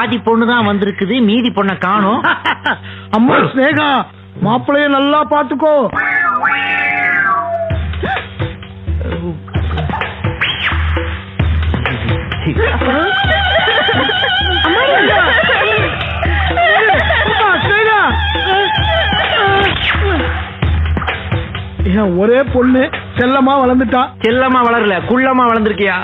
பாதி பொண்ணு தான் வந்திருக்குது மீதி பொண்ணை காணும் அம்மா ஸ்னேகா மாப்பிளைய நல்லா பாத்துக்கோ அம்மா, ஸ்னேகா. ஏன் ஒரே பொண்ணு செல்லமா வளர்ந்துட்டா செல்லமா வளரல குள்ளமா வளர்ந்துருக்கியா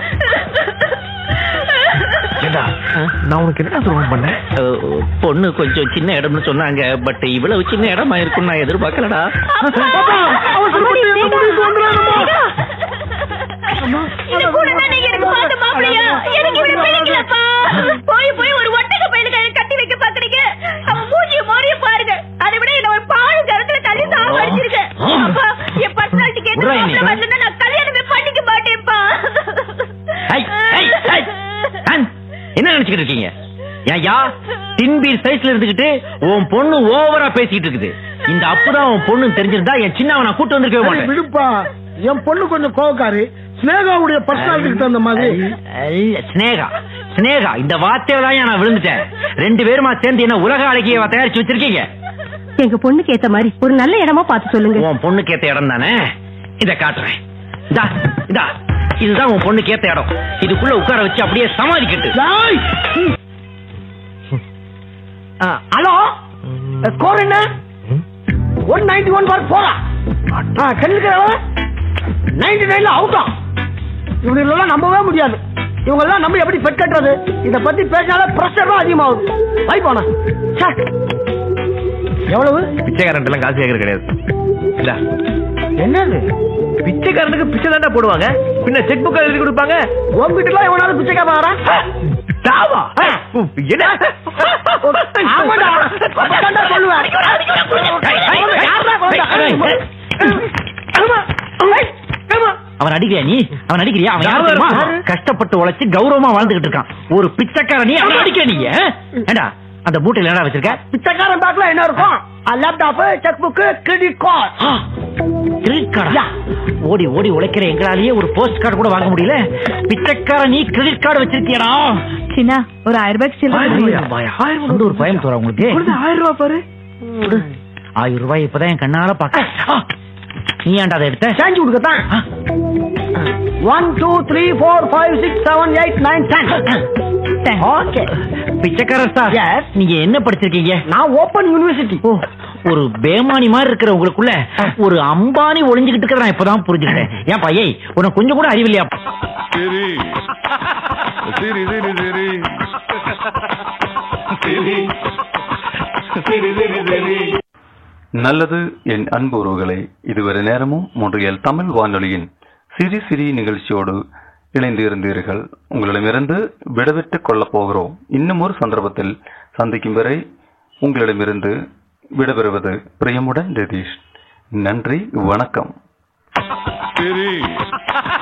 நான் உனக்கு என்ன துரோகம் பண்ணேன் பொண்ணு கொஞ்சம் சின்ன இடம்னு சொன்னாங்க பட் இவ்வளவு சின்ன இடமா இருக்கும் நான் எதிர்பார்க்கலடா பாப்பா, அவசரப்பட்டு எங்க முடிவுக்கு வந்துடாதம்மா. அம்மா, இது கூட தான் நீங்க எனக்கு பார்த்த மாப்பிள்ளையா? எனக்கு இவனை பிடிக்கலப்பா. போய் போய் ஒரு ஒட்டக பையனுக்கு அதை கட்டி வைக்க பாக்குறீங்க அவன் மூஞ்சிய மோரிய பாருங்க அதை விட என்ன ஒரு பாழ் கருத்துல தள்ளி சாவடிச்சிருக்க அப்பா என் பர்சனாலிட்டி கேட்டு உர்றா நீ. மாப்பிள்ளை வரலன்னா நான் கல்யாணமே பண்ணிக்க மாட்டேன்ப்பா ஐய், ஐய், ஐய். அன், என்ன நினைச்சுக்கிட்டு இருக்கீங்க ஏயா தின்பீர் சைஸ்ல இருந்துகிட்டு உன் பொண்ணு ஓவரா பேசிட்டு இருக்குது இந்த அப்புதான் உன் பொண்ணு தெரிஞ்சிருந்தா என் சின்னவன் நான் கூட்டு வந்திருக்கவே சரி, மாட்டேன் விடுப்பா என் பொண்ணு கொஞ்சம் கோவக்காரி ஸ்னேகாவுடைய பர்சனாலிட்டிக்கு தகுந்த மாதிரி அல்ல, ஸ்னேகா ஸ்னேகா இந்த வார்த்தையில தான் நான் விழுந்துட்டேன் ரெண்டு பேருமா சேர்ந்து என்ன உலக அழகிய தயாரிச்சு வச்சிருக்கீங்க எங்க பொண்ணுக்கு ஏத்த மாதிரி ஒரு நல்ல இடமா பார்த்து சொல்லுங்க உன் பொண்ணுக்கு ஏத்த இடம் தானே இத காட்டுறேன் இதா இதா இதுதான் உன் பொண்ணுக்கு ஏத்த இடம் இதுக்குள்ள உட்கார வச்சு அப்படியே சமாளிக்கட்டு டாய்! ஹலோ ஸ்கோர் என்ன ஒன் நைன்டி ஒன் பார் போரா கண்ணுக்கு நைன்டி நைன்ல அவுட்டா இவங்களெல்லாம் நம்பவே முடியாது இவங்க எல்லாம் நம்ம எப்படி பெட் கட்டுறது இத பத்தி பேசினாலே பிரஷர் தான் அதிகமாகுது வை போன எவ்வளவு பிச்சைக்காரன் எல்லாம் காசு கேட்கறது கிடையாது இந்தா. என்னது பிச்சைக்காரனுக்கு பிச்சை தாண்டா போடுவாங்க பின்ன செக் புக் எழுதி கொடுப்பாங்க உங்ககிட்ட எல்லாம் எவனாவது பிச்சைக்கா வரான் தாவா உம், என்ன ஆமாடா அப்பதான்டா சொல்லுவேன் யாருடா கொண்டா? ஆமா. ஆமா. அவன் அடிக்கிறியா நீ அவன் அடிக்கிறியா அவன் யாரு தெரியுமா கஷ்டப்பட்டு உழைச்சு கௌரவமா வாழ்ந்துகிட்டு இருக்கான் ஒரு பிச்சைக்கார நீ அவன் அடிக்கிற நீ ஆ? ஏண்டா அந்த மூட்டையில என்னடா வச்சிருக்க பிச்சைக்காரன் பேக்ல என்ன இருக்கும் laptop cheque book credit card credit கார்டா ஓடி ஓடி உழைக்கிற எங்களாலேயே ஒரு போஸ்ட் கார்டு கூட வாங்க முடியல பிச்சைக்கார நீ கிரெடிட் கார்டு வச்சிருக்கியடா சின்ன ஒரு ஆயிரம் ரூபாய்க்கு அந்த ஒரு பயம் தோற உங்களுக்கு ஆயிரம் ரூபாய் பாரு கொடு. ஆயிரம் ரூபாய் இப்பதான் என் கண்ணால பாக்க நீ ஏன்டா அதை எடுத்த சேஞ்சு கொடுக்கத்தான் ஆ, one two three four five six seven eight nine ten okay பிச்சைக்காரர் சார் Yes. நீங்க என்ன படிச்சிருக்கீங்க நான் ஓபன் யூனிவர்சிட்டி ஓ ஒரு பேமானி மாதிரி இருக்கிற உங்களுக்குள்ள ஒரு அம்பானி ஒளிஞ்சுகிட்டு இருக்கிற நான் இப்பதான் புரிஞ்சுக்கிட்டேன் ஏன் பையை உனக்கு கொஞ்சம் கூட அறிவில்லையா சரி சரி சரி சரி சரி சரி சரி சரி நல்லது என் அன்பு உறவுகளை இதுவரை நேரமும் மூன்றியல் தமிழ் வானொலியின் சிறு சிறி நிகழ்ச்சியோடு இணைந்து இருந்தீர்கள் உங்களிடமிருந்து விடவிட்டுக் கொள்ளப் போகிறோம் இன்னும் ஒரு சந்தர்ப்பத்தில் சந்திக்கும் வரை உங்களிடமிருந்து விடைபெறுவது பிரியமுடன் ரதீஷ் நன்றி வணக்கம் சரி